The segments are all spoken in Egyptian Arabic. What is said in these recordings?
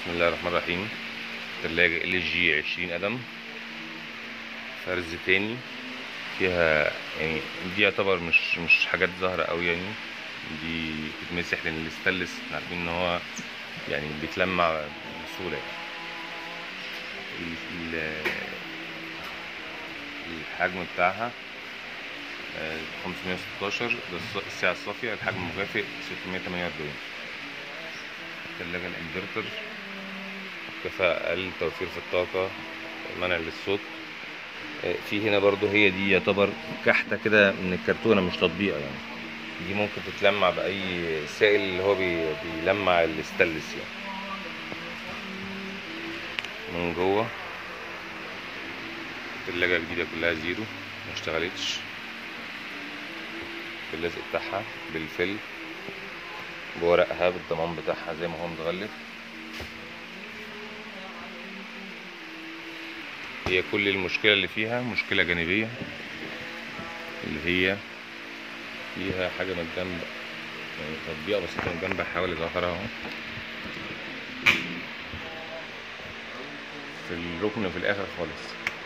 بسم الله الرحمن الرحيم تلاجة ال جي عشرين قدم فرز تاني فيها يعني دي يعتبر مش مش حاجات ظاهرة أوي يعني دي بتتمسح لأن الاستانلس احنا عارفين إن هو يعني بيتلمع بسهولة يعني. ال- ال- الحجم بتاعها آه، 516 ده الص- السعة الصافية الحجم المكافئ 648 الثلاجة الانفرتر كفاءة أقل توفير في الطاقة منع للصوت آه، في هنا برضو هي دي يعتبر كحتة كده من الكرتونة مش تطبيقة يعني دي ممكن تتلمع بأي سائل اللي هو بي- بيلمع الاستانلس يعني من جوه التلاجة جديدة كلها زيرو ما اشتغلتش اللزق بتاعها بالفل بورقها بالضمان بتاعها زي ما هو متغلف هي كل المشكلة اللي فيها مشكلة جانبية اللي هي فيها حاجة من الجنب يعني تطبيقة بسيطة من الجنب هحاول أظهرها اهو في الركن في الآخر خالص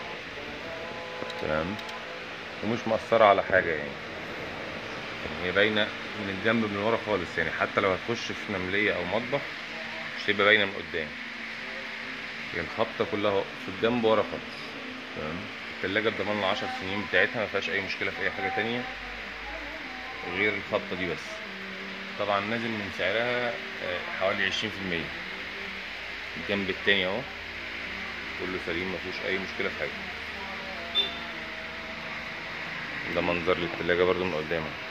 تمام ومش مأثرة على حاجة يعني يعني هي باينة من الجنب من ورا خالص يعني حتى لو هتخش في نملية أو مطبخ مش هيبقى باينة من قدام هي الخبطة كلها في الجنب ورا خالص تمام التلاجة بضمان العشر سنين بتاعتها مفيهاش أي مشكلة في أي حاجة تانية غير الخبطة دي بس طبعا نازل من سعرها آه، حوالي عشرين في المية الجنب التاني اهو كله سليم مفيهوش أي مشكلة في حاجة ده منظر للتلاجة برضو من قدام اهو